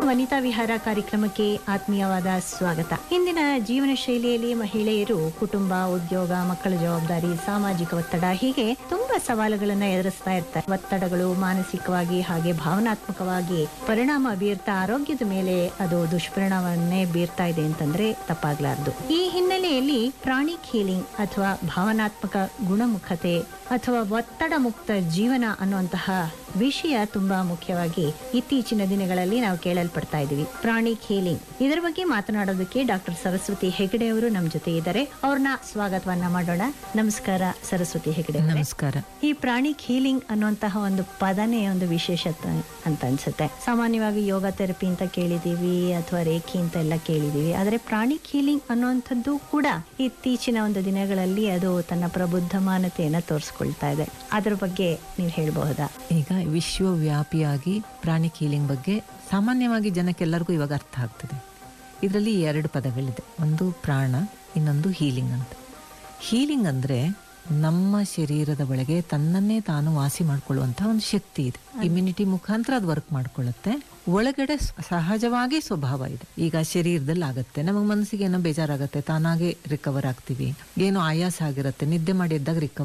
ವನಿತಾ ವಿಹಾರ ಕಾರ್ಯಕ್ರಮಕ್ಕೆ ಆತ್ಮೀಯವಾದ ಸ್ವಾಗತ ಇಂದಿನ ಜೀವನ ಶೈಲಿಯಲ್ಲಿ ಮಹಿಳೆಯರು ಕುಟುಂಬ ಉದ್ಯೋಗ ಮಕ್ಕಳ ಜವಾಬ್ದಾರಿ ಸಾಮಾಜಿಕ ಒತ್ತಡ ಹೀಗೆ ತುಂಬಾ ಸವಾಲುಗಳನ್ನ ಎದುರಿಸ್ತಾ ಇರ್ತಾರೆ ಒತ್ತಡಗಳು ಮಾನಸಿಕವಾಗಿ ಹಾಗೆ ಭಾವನಾತ್ಮಕವಾಗಿ ಪರಿಣಾಮ ಬೀರ್ತಾ ಆರೋಗ್ಯದ ಮೇಲೆ ಅದು ದುಷ್ಪರಿಣಾಮವನ್ನೇ ಬೀರ್ತಾ ಇದೆ ಅಂತಂದ್ರೆ ತಪ್ಪಾಗ್ಲಾರ್ದು ಈ ಹಿನ್ನೆಲೆಯಲ್ಲಿ ಪ್ರಾಣಿಕ್ ಹೀಲಿಂಗ್ ಅಥವಾ ಭಾವನಾತ್ಮಕ ಗುಣಮುಖತೆ ಅಥವಾ ಒತ್ತಡ ಮುಕ್ತ ಜೀವನ ಅನ್ನುವಂತಹ ವಿಷಯ ತುಂಬಾ ಮುಖ್ಯವಾಗಿ ಇತ್ತೀಚಿನ ದಿನಗಳಲ್ಲಿ ನಾವು ಕೇಳಲ್ಪಡ್ತಾ ಇದೀವಿ ಪ್ರಾಣಿಕ್ ಹೀಲಿಂಗ್ ಇದರ ಬಗ್ಗೆ ಮಾತನಾಡೋದಕ್ಕೆ ಡಾಕ್ಟರ್ ಸರಸ್ವತಿ ಹೆಗಡೆ ಅವರು ನಮ್ಮ ಜೊತೆ ಇದ್ದಾರೆ ಅವ್ರನ್ನ ಸ್ವಾಗತವನ್ನ ಮಾಡೋಣ ನಮಸ್ಕಾರ ಸರಸ್ವತಿ ಹೆಗಡೆ ಅವರೇ. ನಮಸ್ಕಾರ ಈ ಪ್ರಾಣಿಕ್ ಹೀಲಿಂಗ್ ಅನ್ನುವಂತಹ ಒಂದು ಪದನೇ ಒಂದು ವಿಶೇಷತೆ ಅಂತ ಅನ್ಸುತ್ತೆ ಸಾಮಾನ್ಯವಾಗಿ ಯೋಗ ಥೆರಪಿ ಅಂತ ಕೇಳಿದೀವಿ ಅಥವಾ ರೇಖಿ ಅಂತ ಎಲ್ಲ ಕೇಳಿದೀವಿ ಆದ್ರೆ ಪ್ರಾಣಿಕ್ ಹೀಲಿಂಗ್ ಅನ್ನುವಂಥದ್ದು ಕೂಡ ಇತ್ತೀಚಿನ ಒಂದು ದಿನಗಳಲ್ಲಿ ಅದು ತನ್ನ ಪ್ರಬುದ್ಧಮಾನತೆಯನ್ನ ತೋರಿಸ್ಕೊಳ್ತಾ ಇದೆ ಅದ್ರ ಬಗ್ಗೆ ನೀವು ಹೇಳಬಹುದಾ ಈಗ ವಿಶ್ವವ್ಯಾಪಿಯಾಗಿ ಪ್ರಾಣಿ ಹೀಲಿಂಗ್ ಬಗ್ಗೆ ಸಾಮಾನ್ಯವಾಗಿ ಜನಕ್ಕೆಲ್ಲರಿಗೂ ಇವಾಗ ಅರ್ಥ ಆಗ್ತದೆ ಇದರಲ್ಲಿ ಎರಡು ಪದಗಳಿದೆ ಒಂದು ಪ್ರಾಣ ಇನ್ನೊಂದು ಹೀಲಿಂಗ್ ಅಂತ ಹೀಲಿಂಗ್ ಅಂದ್ರೆ ನಮ್ಮ ಶರೀರದ ಒಳಗೆ ತನ್ನನ್ನೇ ತಾನು ವಾಸಿ ಮಾಡ್ಕೊಳ್ಳುವಂತಹ ಒಂದು ಶಕ್ತಿ ಇದೆ ಇಮ್ಯುನಿಟಿ ಮುಖಾಂತರ ಅದು ವರ್ಕ್ ಮಾಡ್ಕೊಳ್ಳುತ್ತೆ ಒಳಗಡೆ ಸ್- ಸಹಜವಾಗಿ ಸ್ವಭಾವ ಇದೆ ಈಗ ಶರೀರದಲ್ಲಿ ಆಗತ್ತೆ ನಮಗೆ ಮನಸ್ಸಿಗೆ ಏನೋ ಬೇಜಾರಾಗತ್ತೆ ತಾನಾಗೆ ರಿಕವರ್ ಆಗ್ತೀವಿ ಏನೋ ಆಯಾಸ ಆಗಿರುತ್ತೆ ನಿದ್ದೆ ಮಾಡಿ ಎದ್ದಾಗ ರಿಕವರ್